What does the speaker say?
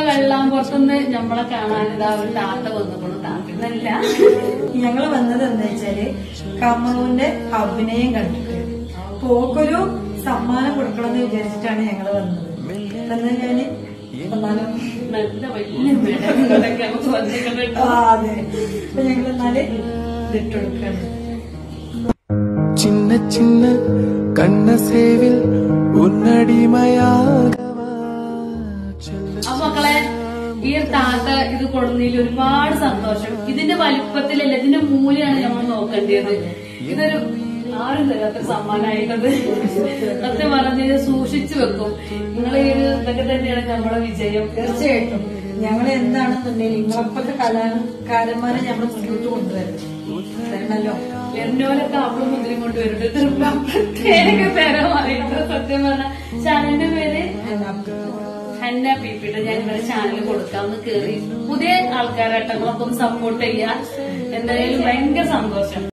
വെള്ളം പുറത്തുനിന്ന് നമ്മളെ കാണാൻ ഇതാ ഒരു താത്ത വന്നുകൊണ്ട് താത്തന്നല്ല ഞങ്ങള് വന്നത് എന്താ വെച്ചാല് കമറുവിന്റെ അഭിനയം കണ്ടിട്ട് പോക്കൊരു സമ്മാനം കൊടുക്കണമെന്ന് വിചാരിച്ചിട്ടാണ് ഞങ്ങള് വന്നത് എന്നാ ഞാന് എന്നാലും നല്ല വലിയ മേടങ്ങളൊക്കെ നമുക്ക് വന്നിട്ടുണ്ട് ആ, അതെ അപ്പൊ ഞങ്ങൾ എന്നാല് ഇതിട്ടെടുക്കാണ് சின்ன சின்ன கண்ண சேவில் உன்னடிமையாகவா செல்ல അപ്പൊ മക്കളെ ഈ ഒരു താത്ത ഇത് കൊടുന്നതിൽ ഒരുപാട് സന്തോഷം ഇതിന്റെ വലിപ്പത്തിലല്ല ഇതിന്റെ മൂല്യമാണ് നമ്മൾ നോക്കേണ്ടത് ഇതൊരു ആരും തരാത്ത സമ്മാനമായിട്ടത് സത്യം പറഞ്ഞത് സൂക്ഷിച്ചു വെക്കും നിങ്ങൾ ഈ ഒരു ഇതൊക്കെ തന്നെയാണ് നമ്മുടെ വിജയം തീർച്ചയായിട്ടും ഞങ്ങൾ എന്താണെന്നുണ്ടെങ്കിൽ നിങ്ങളെപ്പോലത്തെ കലാകാരന്മാരെ ഞങ്ങൾ മുന്നോട്ട് കൊണ്ടുവരണം വരണല്ലോ വരുന്നവരൊക്കെ അവിടെ മുന്തിരി കൊണ്ടുവരുന്നുണ്ട് തീർപ്പാ പ്രത്യേക തരമായിട്ട് സത്യം പറഞ്ഞ ചാനലിന്റെ പേര് ഹന്ന പീപ്പിട്ട് ഞാൻ ഇവരെ ചാനൽ കൊടുക്കാമെന്ന് കേറി പുതിയ ആൾക്കാരായിട്ട് നമ്മളൊക്കെ ഒന്ന് സപ്പോർട്ട് ചെയ്യാം എന്തായാലും ഭയങ്കര സന്തോഷം